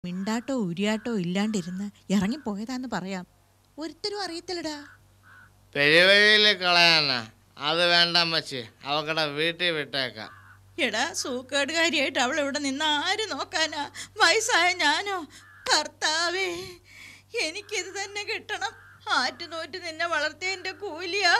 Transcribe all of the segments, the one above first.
മിണ്ടാട്ടോ ഉരിയാട്ടോ ഇല്ലാണ്ടിരുന്ന് ഇറങ്ങിപ്പോയതാന്ന് പറയാം ഒരുത്തരും അറിയത്തില്ലടാ പെരുവഴിയിൽ കളയാനാ അത് വേണ്ട അമ്മച്ചി അവക്കടെ വീട്ടിൽ വിട്ടേക്കാം എടാ സൂക്കേടുകാരിയായിട്ട് അവൾ ഇവിടെ നിന്ന് ആര് നോക്കാനാ വയസ്സായ ഞാനോ കർത്താവേ എനിക്കിത് തന്നെ കിട്ടണം ആറ്റുനോറ്റ് നിന്നെ വളർത്തിയതിൻ്റെ കൂലിയാ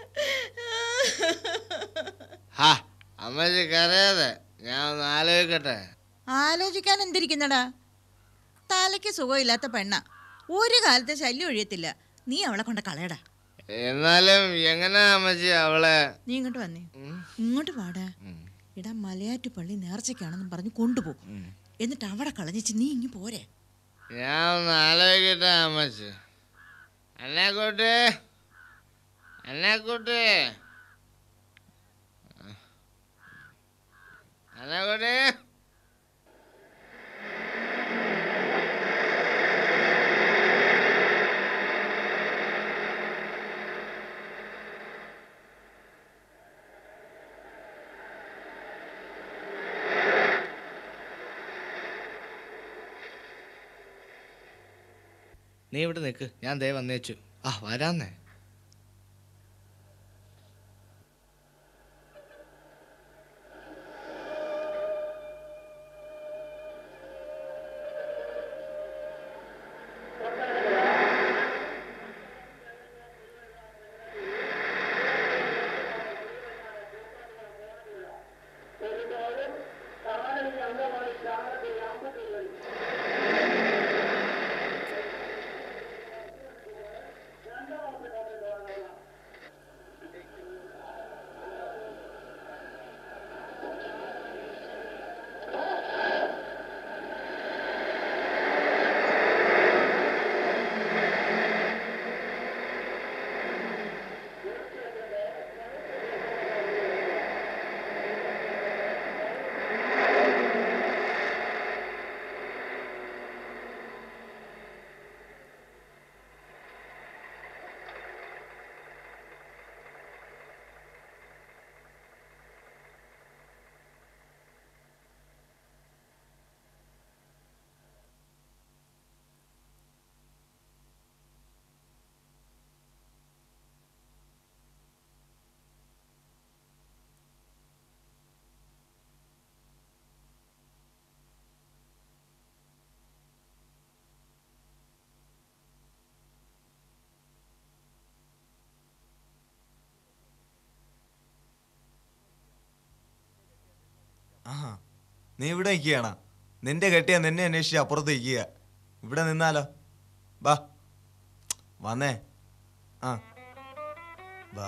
ഹാ അമ്മച്ചി കരയാതെ ഞാൻ ഒന്ന് ആലോചിക്കട്ടെ ആലോചിക്കാൻ എന്തിരിക്കുന്നടാ തലയ്ക്ക് സുഖമില്ലാത്ത പെണ്ണ ഒരു കാലത്തെ ശല്യം ഒഴിയത്തില്ല നീ അവളെ കൊണ്ട് കളയടാ എന്നാലും എങ്ങനെയാ അമ്മച്ചി അവളെ നീ ഇങ്ങോട്ട് വന്നേ ഉം, ഇങ്ങോട്ട് വാടാ ഉം, ഇടാ മലയാറ്റു പള്ളി നേർച്ചയ്ക്കാണെന്നും പറഞ്ഞ് കൊണ്ടുപോകും ഉം. എന്നിട്ട് അവിടെ കളഞ്ഞിച്ച് നീ ഇങ്ങ് പോരെ ഞാൻ ഒന്ന് ആലോചിക്കട്ടെ അമ്മച്ചി അന്നേക്കൂട്ടി അന്നേക്കൂട്ടി അന്നേക്കൂട്ടി നീ ഇവിടെ നിൽക്ക് ഞാൻ ദേ വന്നേച്ചു ആ വരാന്നേ ആഹാ നീ ഇവിടെ നിൽക്കുകയാണോ നിന്റെ കെട്ടിയ നിന്നെ അന്വേഷിച്ച് അപ്പുറത്ത് നിൽക്കുക ഇവിടെ നിന്നാലോ വാ വന്നേ ആ വാ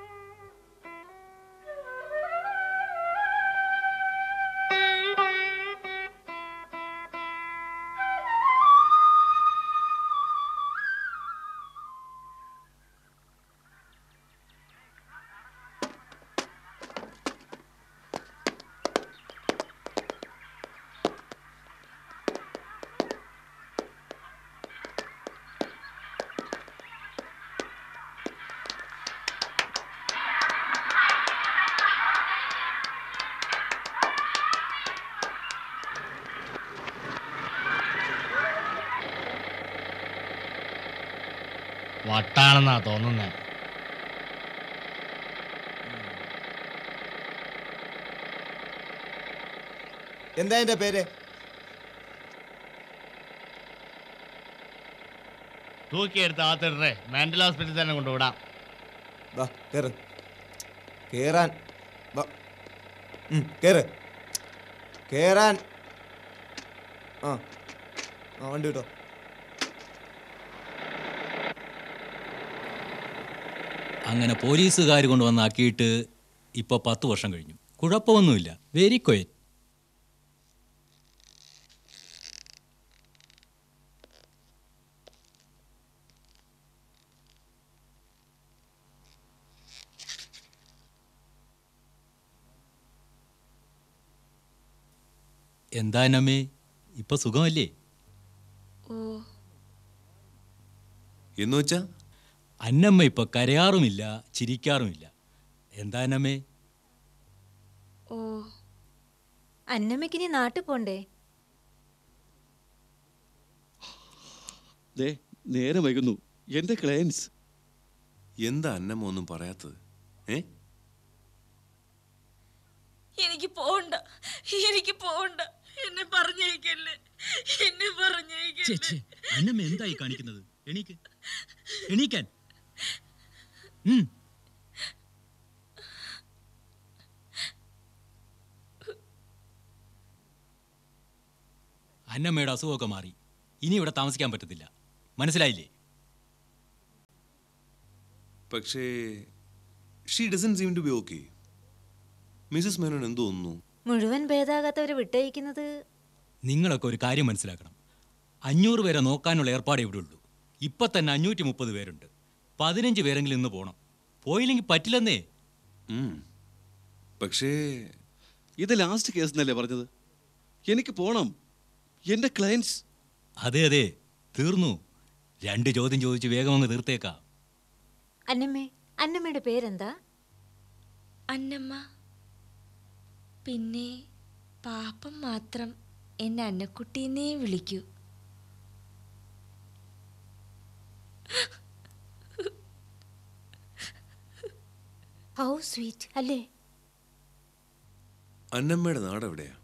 വട്ടാണെന്നാ തോന്നുന്നേ എന്താ എന്റെ പേര് തൂക്കിയെടുത്ത് ആത്തിടേ മെന്റൽ ഹോസ്പിറ്റലിൽ തന്നെ കൊണ്ടുവിടാം വാ കേറ് കേറാൻ വാ ഉം, കേറ് കേറാൻ ആ ആ വണ്ടി കിട്ടോ അങ്ങനെ പോലീസുകാർ കൊണ്ടുവന്നാക്കിയിട്ട് ഇപ്പോൾ പത്ത് വർഷം കഴിഞ്ഞു കുഴപ്പമൊന്നുമില്ല വെരി ക്വയറ്റ് എന്താ നമ്മേ ഇപ്പൊ സുഖമല്ലേ എന്ന് വെച്ചാ അന്നമ്മ ഇപ്പൊ കരയാറുമില്ല ചിരിക്കാറുമില്ല എന്താ അന്നമ്മേ ഓ അന്നമ്മയ്ക്കിനി നാട്ടിൽ പോണ്ടേ ദേ നേരെ വൈകുന്നു എൻ്റെ ക്ലയൻസ് എന്താ അന്നമ്മ ഒന്നും പറയാത്തത് ഏ എനിക്ക് പോവണ്ട എനിക്ക് പോവണ്ട എന്നെ പറഞ്ഞേക്കല്ലേ എന്നെ പറഞ്ഞേക്കല്ലേ അന്നമ്മ എന്തായി കാണിക്കുന്നത് എണീക്ക് എണീക്കാൻ ഉം. അന്നമ്മയുടെ അസുഖമൊക്കെ മാറി ഇനി ഇവിടെ താമസിക്കാൻ പറ്റത്തില്ല മനസ്സിലായില്ലേ പക്ഷേ she doesn't seem to be okay Mrs Menon എന്ത് തോന്നുന്നു മുഴുവൻ ഭേദാകാത്തവരെ വിട്ടയക്കുന്നത് നിങ്ങളൊക്കെ ഒരു കാര്യം മനസ്സിലാക്കണം അഞ്ഞൂറ് പേരെ നോക്കാനുള്ള ഏർപ്പാട് ഇവിടെ ഉള്ളൂ ഇപ്പം തന്നെ അഞ്ഞൂറ്റി മുപ്പത് പേരുണ്ട് പതിനഞ്ച് പേരെങ്കിലും ഇന്ന് പോകണം പോയില്ലെങ്കിൽ പറ്റില്ലെന്നേ ഉം. പക്ഷേ ഇത് ലാസ്റ്റ് കേസ് എന്നല്ലേ പറഞ്ഞത് എനിക്ക് പോണം എൻ്റെ ക്ലയൻസ് അതെ അതെ തീർന്നു രണ്ട് ചോദ്യം ചോദിച്ച് വേഗം അങ്ങ് തീർത്തേക്കാം അന്നമ്മേ അന്നമ്മയുടെ പേരെന്താ അന്നമ്മ പിന്നെ പാപ്പം മാത്രം എന്നെ അന്നക്കുട്ടീന്നേ വിളിക്കൂ ഹൗ സ്വീറ്റ് അല്ലേ അന്നമ്മയുടെ നാട് എവിടെയാ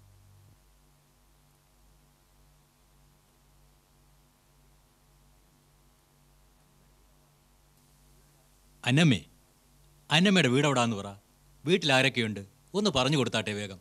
അന്നമ്മേ അന്നമ്മയുടെ വീട് എവിടാന്ന് പറ വീട്ടിൽ ആരൊക്കെയുണ്ട് ഒന്ന് പറഞ്ഞു കൊടുത്താട്ടെ വേഗം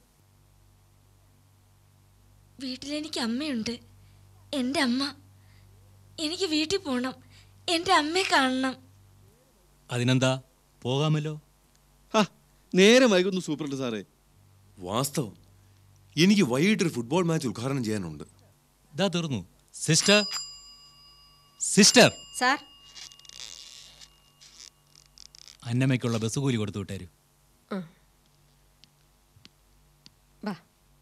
വീട്ടിലെനിക്ക് അമ്മയുണ്ട് എൻ്റെ അമ്മ എനിക്ക് വീട്ടിൽ പോകണം എൻ്റെ അമ്മയെ കാണണം അതിനെന്താ പോകാമല്ലോ ഹാ നേരെ വൈകുന്നു സൂപ്രണ്ട് സാറേ വാസ്തവം എനിക്ക് വൈകിട്ടൊരു ഫുട്ബോൾ മാച്ച് ഉദ്ഘാടനം ചെയ്യാനുണ്ട് ഇതാ തീർന്നു സിസ്റ്റർ സിസ്റ്റർ സാർ അന്നമ്മയ്ക്കുള്ള ബസ് കൂലി കൊടുത്തു വിട്ടേരു വാ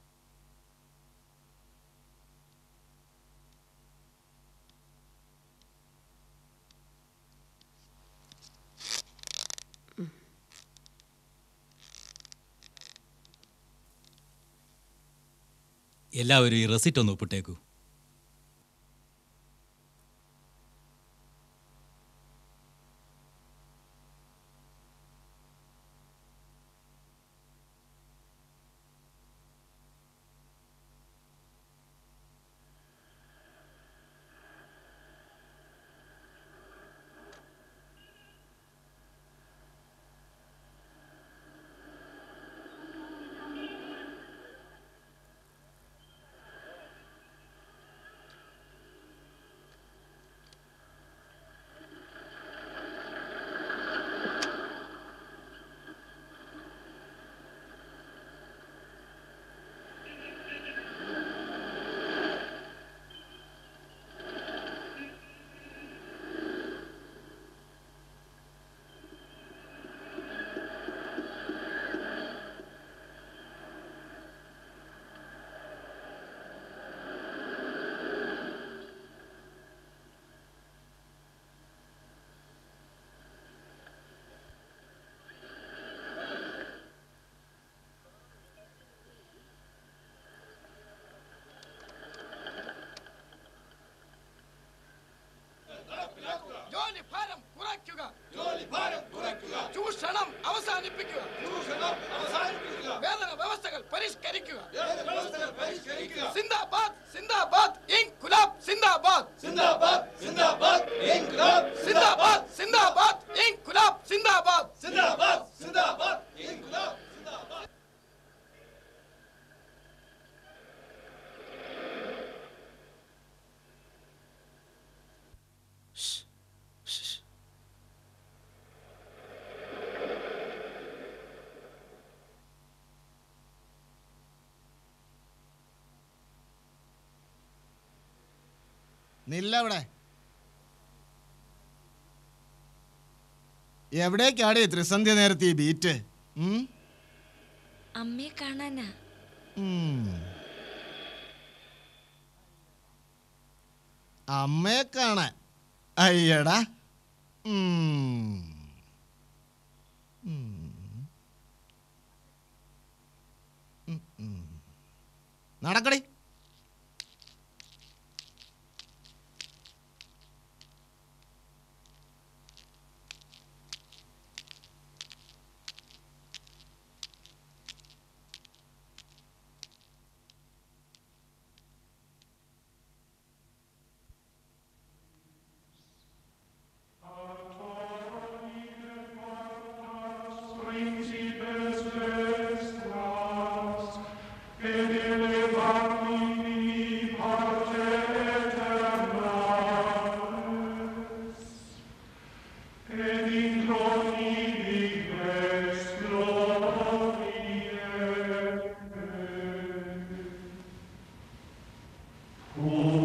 എല്ലാവരും ഈ റെസിറ്റ് ഒന്ന് ഒപ്പിട്ടേക്കൂ ജോലി ഭാരം കുറയ്ക്കുക ജോലി ഭാരം കുറയ്ക്കുക ചൂഷണം അവസാനിപ്പിക്കുക ചൂഷണം അവസാനിപ്പിക്കുക വേതന വ്യവസ്ഥകൾ പരിഷ്കരിക്കുക വ്യവസ്ഥകൾ പരിഷ്കരിക്കുക സിന്ദാബാദ് സിന്ദാബാദ് ഇൻകുലാബ് സിന്ദാബാദ് സിന്ദാബാദ് സിന്ദാബാദ് ഇൻകുലാബ് സിന്ദാബാദ് സിന്ദാബാദ് ഇൻകുലാബ് സിന്ദാബാദ് സിന്ദാബാദ് സിന്ദാബാദ് ഇൻകുലാബ് സിന്ദാബാദ് നില്ലവിടെ എവിടേക്കാടി ത്രിസന്ധ്യ നേരത്തെ ഈ ബീറ്റ് ഉം? അമ്മയെ കാണാനാ ഉം. അമ്മയെ കാണാൻ അയ്യടാ ഉം. ഉം. ഉം, ഉം. നടക്കടി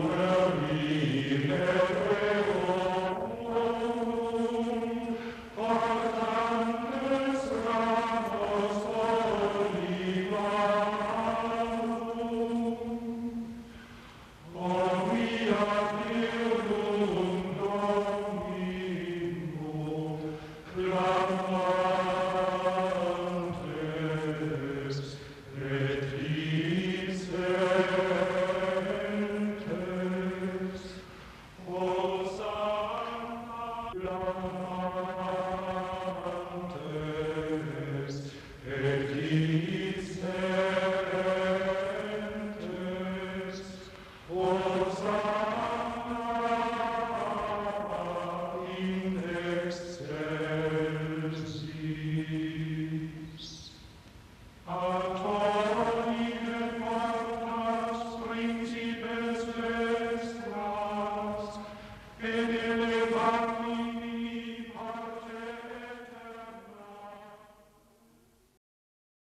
ഉറവിട